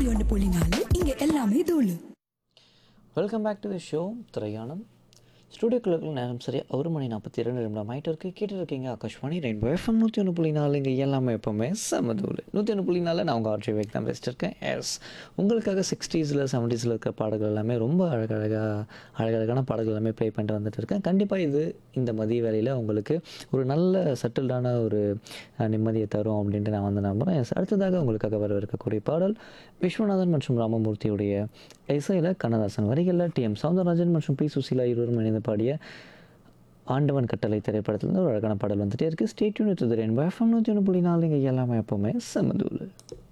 ஒன்று புள்ளி நாலு இங்க எல்லாமே தூளு welcome back to the show திரையானம் ஸ்டூடியோக்குள்ள நேரம் சரியாக ஒரு மணி நாற்பத்தி இரண்டு நிமிடம் ஆகிட்டு இருக்கு கேட்டு இருக்கீங்க ஆகாஷ்வாணி ரெயின்போ எஃப்எம் நூற்றி ஒன்று புள்ளி நாலு இங்கே எல்லாமே எப்போவுமே சமதூள் நூற்றி ஒன்று புள்ளி நாலு நான் உங்கள் ஆர்ஜி வேக் தான் பேசிட்டு இருக்கேன் எஸ் உங்களுக்காக சிக்ஸ்டீஸில் செவன்ட்டீஸில் இருக்கிற பாடல்கள் எல்லாமே ரொம்ப அழகழகாக அழகழகான பாடல்கள் எல்லாமே ப்ளே பண்ணிட்டு வந்துட்டு இருக்கேன் கண்டிப்பாக இது இந்த மதிய வேலையில் உங்களுக்கு ஒரு நல்ல செட்டில்டான ஒரு அஹ், நிம்மதியை தரும் அப்படின்ட்டு நான் வந்து நம்புகிறேன் எஸ் அடுத்ததாக உங்களுக்காக வரவிருக்கக்கூடிய பாடல் விஸ்வநாதன் மற்றும் ராமமூர்த்தியுடைய இசையில் கண்ணதாசன் வரிகளில் டி எம் சவுந்தரராஜன் மற்றும் பி சுசீலா இருவரும் இணைந்து பாடிய ஆண்டவன் கட்டளை திரைப்படத்துலேருந்து ஒரு அழகான பாடல் வந்துட்டே இருக்குது ஸ்டேட்யூன் வித் ரெயின்போ எஃப்எம் நூற்றி ஒன்று புள்ளி நாலு இங்கே எல்லாமே எப்போவுமே செம்மதூள்